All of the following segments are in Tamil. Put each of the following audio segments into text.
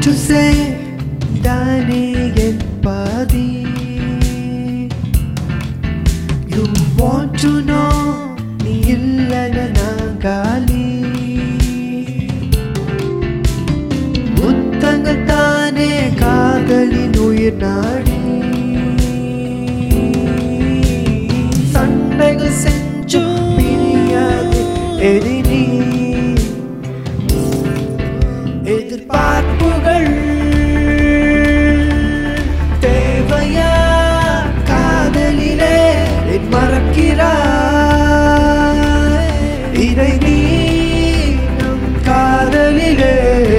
to say தானே என் பாதி You want to know நீ இல்லைன நான் காலி முத்தங்கள் தானே காதலின் உயிர் நாடி சண்டைகள் செஞ்சும் பிரியாது எதிரி எதிர்பார்ப்புகள் தேவையா காதலிலே என் மறக்கிறாய் இதை நீ நம் காதலிலே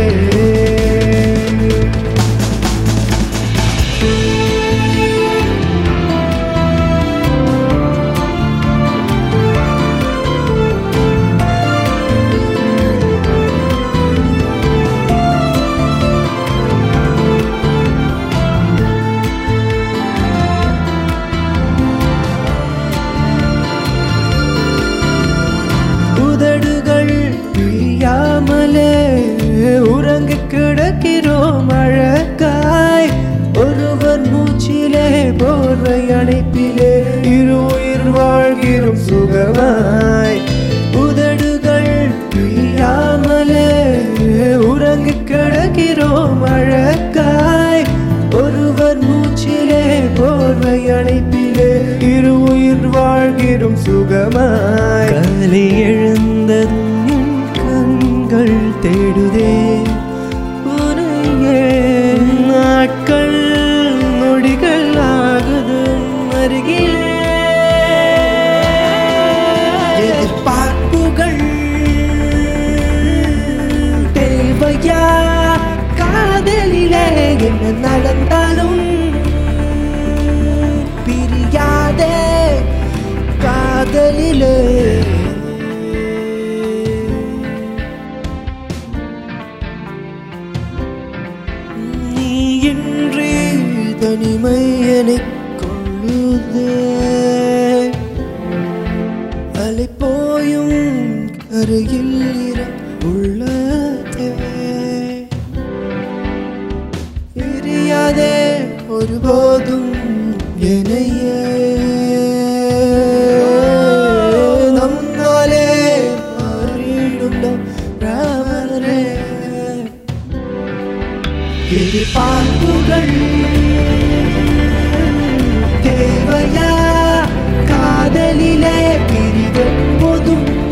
உதடுகள் பிரியாமலே உறங்கி கிடக்கிறோம் அழகாய் ஒருவர் மூச்சிலே போர்வை அணைப்பிலே இரு உயிர் வாழ்கிறோம் சுகமாய் உதடுகள் பிரியாமலே உறங்கி கிடக்கிறோம் அழகாய் ஒருவர் மூச்சிலே போர்வை அணைப்பிலே இரு உயிர் வாழ்கிறோம் சுகமாய் காலை எழுந்ததும் என் கண்கள் தேடுதே உனையே நாட்கள் நொடிகள் ஆகுது அருகிலே எதிர்பார்ப்புகள் தேவையா காதலிலே என்ன நடந்தாலும் பிரியாதே காதலிலே நீ இன்றி தனிமை எனக் கொள்ளுதே அலை போயும் அருகில் இரம் உள்ளதே பிரியாதே ஒருபோதும் என்னையே நம்மாலே மாறிடும் நம் ராமரே எதிர்பார்ப்புகள் தேவையா காதலிலே பிரிவெப்போதும்